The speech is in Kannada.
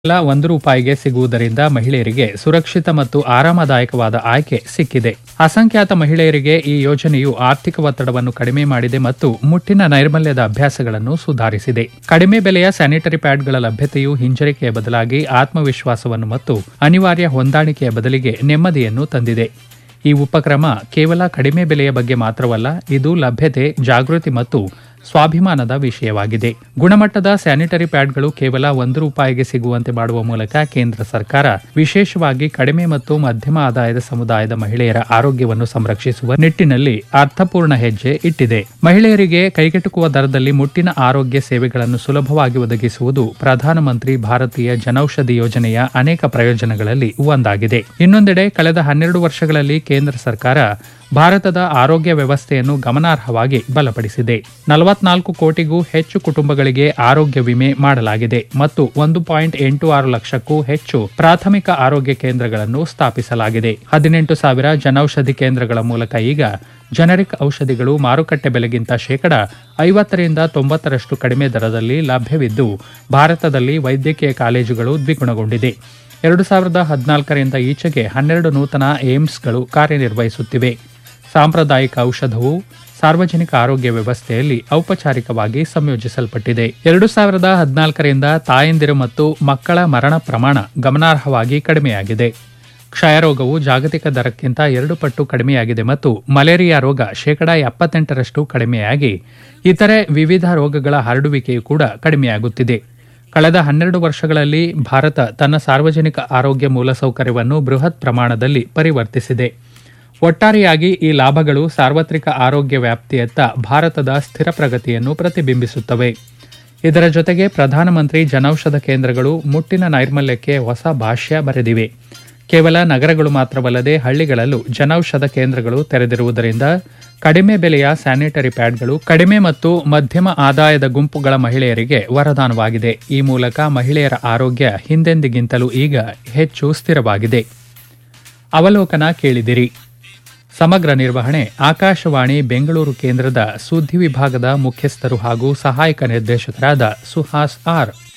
ಎಲ್ಲ ಒಂದು ರೂಪಾಯಿಗೆ ಸಿಗುವುದರಿಂದ ಮಹಿಳೆಯರಿಗೆ ಸುರಕ್ಷಿತ ಮತ್ತು ಆರಾಮದಾಯಕವಾದ ಆಯ್ಕೆ ಸಿಕ್ಕಿದೆ ಅಸಂಖ್ಯಾತ ಮಹಿಳೆಯರಿಗೆ ಈ ಯೋಜನೆಯು ಆರ್ಥಿಕ ಒತ್ತಡವನ್ನು ಕಡಿಮೆ ಮಾಡಿದೆ ಮತ್ತು ಮುಟ್ಟಿನ ನೈರ್ಮಲ್ಯದ ಅಭ್ಯಾಸಗಳನ್ನು ಸುಧಾರಿಸಿದೆ ಕಡಿಮೆ ಬೆಲೆಯ ಸ್ಯಾನಿಟರಿ ಪ್ಯಾಡ್ಗಳ ಲಭ್ಯತೆಯು ಹಿಂಜರಿಕೆಯ ಬದಲಾಗಿ ಆತ್ಮವಿಶ್ವಾಸವನ್ನು ಮತ್ತು ಅನಿವಾರ್ಯ ಹೊಂದಾಣಿಕೆಯ ಬದಲಿಗೆ ನೆಮ್ಮದಿಯನ್ನು ತಂದಿದೆ ಈ ಉಪಕ್ರಮ ಕೇವಲ ಕಡಿಮೆ ಬೆಲೆಯ ಬಗ್ಗೆ ಮಾತ್ರವಲ್ಲ ಇದು ಲಭ್ಯತೆ ಜಾಗೃತಿ ಮತ್ತು ಸ್ವಾಭಿಮಾನದ ವಿಷಯವಾಗಿದೆ ಗುಣಮಟ್ಟದ ಸ್ಯಾನಿಟರಿ ಪ್ಯಾಡ್ಗಳು ಕೇವಲ ಒಂದು ರೂಪಾಯಿಗೆ ಸಿಗುವಂತೆ ಮಾಡುವ ಮೂಲಕ ಕೇಂದ್ರ ಸರ್ಕಾರ ವಿಶೇಷವಾಗಿ ಕಡಿಮೆ ಮತ್ತು ಮಧ್ಯಮ ಆದಾಯದ ಸಮುದಾಯದ ಮಹಿಳೆಯರ ಆರೋಗ್ಯವನ್ನು ಸಂರಕ್ಷಿಸುವ ನಿಟ್ಟಿನಲ್ಲಿ ಅರ್ಥಪೂರ್ಣ ಹೆಜ್ಜೆ ಇಟ್ಟಿದೆ ಮಹಿಳೆಯರಿಗೆ ಕೈಗೆಟುಕುವ ದರದಲ್ಲಿ ಮುಟ್ಟಿನ ಆರೋಗ್ಯ ಸೇವೆಗಳನ್ನು ಸುಲಭವಾಗಿ ಒದಗಿಸುವುದು ಪ್ರಧಾನಮಂತ್ರಿ ಭಾರತೀಯ ಜನೌಷಧಿ ಯೋಜನೆಯ ಅನೇಕ ಪ್ರಯೋಜನಗಳಲ್ಲಿ ಒಂದಾಗಿದೆ ಇನ್ನೊಂದೆಡೆ ಕಳೆದ ಹನ್ನೆರಡು ವರ್ಷಗಳಲ್ಲಿ ಕೇಂದ್ರ ಸರ್ಕಾರ ಭಾರತದ ಆರೋಗ್ಯ ವ್ಯವಸ್ಥೆಯನ್ನು ಗಮನಾರ್ಹವಾಗಿ ಬಲಪಡಿಸಿದೆ ನಲವತ್ನಾಲ್ಕು ಕೋಟಿಗೂ ಹೆಚ್ಚು ಕುಟುಂಬಗಳಿಗೆ ಆರೋಗ್ಯ ವಿಮೆ ಮಾಡಲಾಗಿದೆ ಮತ್ತು ಒಂದು ಪಾಯಿಂಟ್ ಎಂಟು ಆರು ಲಕ್ಷಕ್ಕೂ ಹೆಚ್ಚು ಪ್ರಾಥಮಿಕ ಆರೋಗ್ಯ ಕೇಂದ್ರಗಳನ್ನು ಸ್ಥಾಪಿಸಲಾಗಿದೆ ಹದಿನೆಂಟು ಸಾವಿರ ಜನೌಷಧಿ ಕೇಂದ್ರಗಳ ಮೂಲಕ ಈಗ ಜನರಿಕ್ ಔಷಧಿಗಳು ಮಾರುಕಟ್ಟೆ ಬೆಲೆಗಿಂತ ಶೇಕಡ ಐವತ್ತರಿಂದ ತೊಂಬತ್ತರಷ್ಟು ಕಡಿಮೆ ದರದಲ್ಲಿ ಲಭ್ಯವಿದ್ದು ಭಾರತದಲ್ಲಿ ವೈದ್ಯಕೀಯ ಕಾಲೇಜುಗಳು ದ್ವಿಗುಣಗೊಂಡಿದೆ ಎರಡು ಸಾವಿರದ ಹದಿನಾಲ್ಕರಿಂದ ಈಚೆಗೆ ಹನ್ನೆರಡು ನೂತನ ಏಮ್ಸ್ಗಳು ಕಾರ್ಯನಿರ್ವಹಿಸುತ್ತಿವೆ ಸಾಂಪ್ರದಾಯಿಕ ಔಷಧವು ಸಾರ್ವಜನಿಕ ಆರೋಗ್ಯ ವ್ಯವಸ್ಥೆಯಲ್ಲಿ ಔಪಚಾರಿಕವಾಗಿ ಸಂಯೋಜಿಸಲ್ಪಟ್ಟಿದೆ ಎರಡು ಸಾವಿರದ ಹದಿನಾಲ್ಕರಿಂದ ತಾಯಂದಿರು ಮತ್ತು ಮಕ್ಕಳ ಮರಣ ಪ್ರಮಾಣ ಗಮನಾರ್ಹವಾಗಿ ಕಡಿಮೆಯಾಗಿದೆ ಕ್ಷಯರೋಗವು ಜಾಗತಿಕ ದರಕ್ಕಿಂತ ಎರಡು ಪಟ್ಟು ಕಡಿಮೆಯಾಗಿದೆ ಮತ್ತು ಮಲೇರಿಯಾ ರೋಗ ಶೇಕಡಾ ಎಪ್ಪತ್ತೆಂಟರಷ್ಟು ಕಡಿಮೆಯಾಗಿ ಇತರೆ ವಿವಿಧ ರೋಗಗಳ ಹರಡುವಿಕೆಯೂ ಕೂಡ ಕಡಿಮೆಯಾಗುತ್ತಿದೆ ಕಳೆದ ಹನ್ನೆರಡು ವರ್ಷಗಳಲ್ಲಿ ಭಾರತ ತನ್ನ ಸಾರ್ವಜನಿಕ ಆರೋಗ್ಯ ಮೂಲಸೌಕರ್ಯವನ್ನು ಬೃಹತ್ ಪ್ರಮಾಣದಲ್ಲಿ ಪರಿವರ್ತಿಸಿದೆ ಒಟ್ಟಾರೆಯಾಗಿ ಈ ಲಾಭಗಳು ಸಾರ್ವತ್ರಿಕ ಆರೋಗ್ಯ ವ್ಯಾಪ್ತಿಯತ್ತ ಭಾರತದ ಸ್ಥಿರ ಪ್ರಗತಿಯನ್ನು ಪ್ರತಿಬಿಂಬಿಸುತ್ತವೆ ಇದರ ಜೊತೆಗೆ ಪ್ರಧಾನಮಂತ್ರಿ ಜನೌಷಧ ಕೇಂದ್ರಗಳು ಮುಟ್ಟಿನ ನೈರ್ಮಲ್ಯಕ್ಕೆ ಹೊಸ ಭಾಷ್ಯ ಬರೆದಿವೆ ಕೇವಲ ನಗರಗಳು ಮಾತ್ರವಲ್ಲದೆ ಹಳ್ಳಿಗಳಲ್ಲೂ ಜನೌಷಧ ಕೇಂದ್ರಗಳು ತೆರೆದಿರುವುದರಿಂದ ಕಡಿಮೆ ಬೆಲೆಯ ಸ್ಯಾನಿಟರಿ ಪ್ಯಾಡ್ಗಳು ಕಡಿಮೆ ಮತ್ತು ಮಧ್ಯಮ ಆದಾಯದ ಗುಂಪುಗಳ ಮಹಿಳೆಯರಿಗೆ ವರದಾನವಾಗಿದೆ ಈ ಮೂಲಕ ಮಹಿಳೆಯರ ಆರೋಗ್ಯ ಹಿಂದೆಂದಿಗಿಂತಲೂ ಈಗ ಹೆಚ್ಚು ಸ್ಥಿರವಾಗಿದೆ ಅವಲೋಕನ ಕೇಳಿದಿರಿ ಸಮಗ್ರ ನಿರ್ವಹಣೆ ಆಕಾಶವಾಣಿ ಬೆಂಗಳೂರು ಕೇಂದ್ರದ ಸುದ್ದಿ ವಿಭಾಗದ ಮುಖ್ಯಸ್ಥರು ಹಾಗೂ ಸಹಾಯಕ ನಿರ್ದೇಶಕರಾದ ಸುಹಾಸ್ ಆರ್